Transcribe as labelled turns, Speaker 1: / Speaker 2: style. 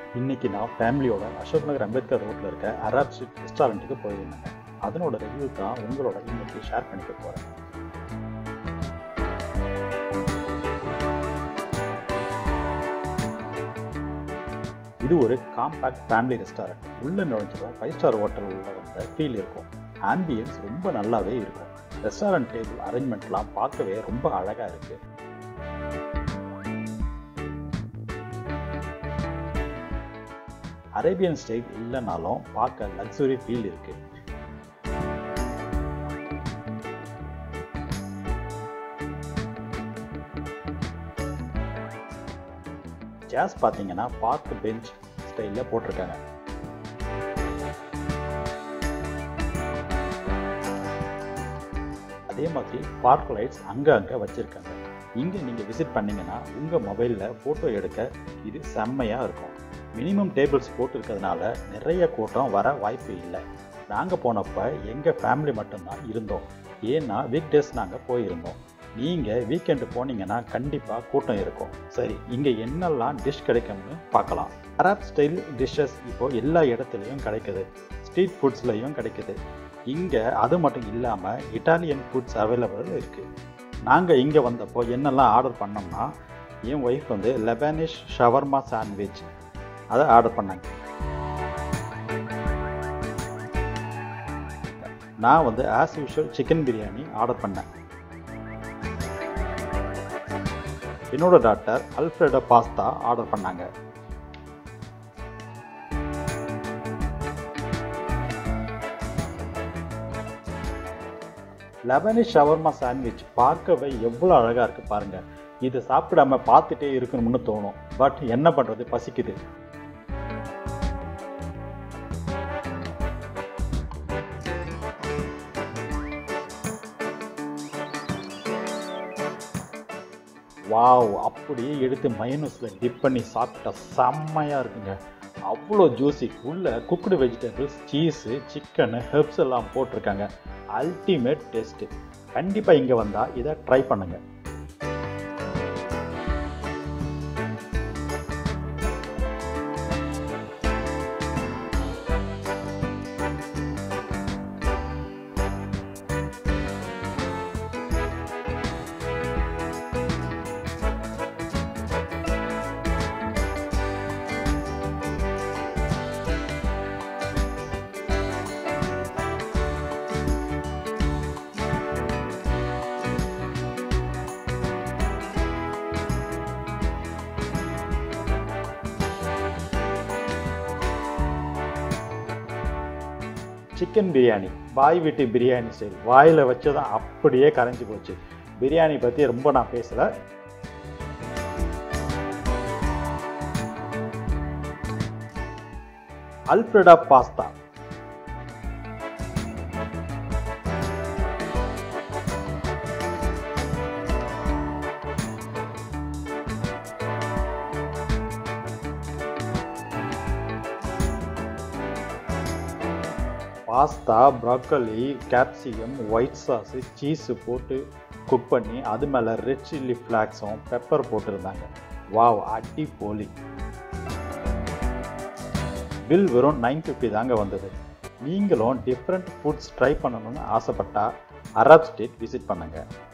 Speaker 1: இன்னைக்கு நான் ஃபேமிலியோட அசோக் நகர் அம்பேத்கர் ரோட்டில் இருக்க அராப் ஸ்ட்ரீட் ரெஸ்டாரண்ட்டுக்கு போயிருந்தேங்க அதனோட ரிவ்யூ தான் உங்களோட இன்னைக்கு ஷேர் பண்ணிக்க போகிறேன் இது ஒரு காம்பேக்ட் ஃபேமிலி ரெஸ்டாரண்ட் உள்ள நுழைஞ்சதும் ஃபைவ் ஸ்டார் ஹோட்டல் உள்ள வந்த ஃபீல் இருக்கும் ஆம்பியன்ஸ் ரொம்ப நல்லாவே இருக்கும் ரெஸ்டாரண்ட் டேபிள் அரேஞ்ச்மெண்ட்லாம் பார்க்கவே ரொம்ப அழகாக இருக்கு அரேபியன் ஸ்டைல் இல்லைனாலும் பார்க்க லக்ஸுரி ஃபீல் இருக்கு ஜாஸ் பார்த்தீங்கன்னா பார்க் பெஞ்ச் ஸ்டைலில் போட்டிருக்காங்க அதே மாதிரி பார்க் லைட்ஸ் அங்கே அங்கே வச்சுருக்காங்க இங்கே நீங்கள் விசிட் பண்ணீங்கன்னா உங்கள் மொபைலில் ஃபோட்டோ எடுக்க இது செம்மையாக இருக்கும் மினிமம் டேபிள்ஸ் போட்டிருக்கிறதுனால நிறைய கூட்டம் வர வாய்ப்பு இல்லை நாங்கள் போனப்போ எங்கள் ஃபேமிலி மட்டும்தான் இருந்தோம் ஏன்னா வீக் டேஸ் நாங்கள் போயிருந்தோம் நீங்கள் வீக்கெண்டு போனீங்கன்னா கண்டிப்பாக கூட்டம் இருக்கும் சரி இங்கே என்னெல்லாம் டிஷ் கிடைக்கும்னு பார்க்கலாம் அரப் ஸ்டைல் டிஷ்ஷஸ் இப்போது எல்லா இடத்துலையும் கிடைக்குது ஸ்ட்ரீட் ஃபுட்ஸ்லையும் கிடைக்குது இங்கே அது மட்டும் இல்லாமல் இட்டாலியன் ஃபுட்ஸ் அவைலபிள் இருக்குது நாங்கள் இங்கே வந்தப்போ என்னெல்லாம் ஆர்டர் பண்ணோம்னா என் ஒய்ஃப் வந்து லெபனிஷ் ஷவர்மா சாண்ட்விச் அதை ஆர்டர் பண்ணாங்க நான் வந்து as usual chicken biryani order பண்ணேன் என்னோட டாக்டர் அல்ஃப்ரெடோ பாஸ்தா ஆர்டர் பண்ணாங்க லெபனிஷ் ஷவர்மா சாண்ட்விச் பார்க்கவே எவ்வளோ அழகாக இருக்குது பாருங்கள் இது சாப்பிடாம பார்த்துட்டே இருக்கணும்னு தோணும் பட் என்ன பண்ணுறது பசிக்குது வாவ் அப்படியே எடுத்து மைனஸில் டிப் பண்ணி சாப்பிட்டா செம்மையாக இருக்குங்க அவ்வளோ ஜூஸி உள்ள cooked vegetables cheese chicken herbs எல்லாம் போட்டிருக்காங்க அல்டிமேட் டேஸ்ட்டு கண்டிப்பாக இங்கே வந்தால் இதை ட்ரை பண்ணுங்கள் சிக்கன் பிரியாணி பாய் வீட்டு பிரியாணி ஸ்டைல் வாயில் வச்சு தான் அப்படியே கரைஞ்சி போச்சு பிரியாணி பற்றி ரொம்ப நான் பேசலை alfredo pasta pasta broccoli capsicum white sauce cheese போட்டு குக் பண்ணி அது மேலே ரெட் சில்லி ஃப்ளாக்ஸும் பெப்பர் போட்டிருந்தாங்க வாவ் அடி போலி பில் வெறும் நைன் ஃபிஃப்டி தாங்க வந்தது நீங்களும் டிஃப்ரெண்ட் ஃபுட்ஸ் ட்ரை பண்ணணும்னு ஆசைப்பட்டா அரப் ஸ்டேட் விசிட் பண்ணுங்கள்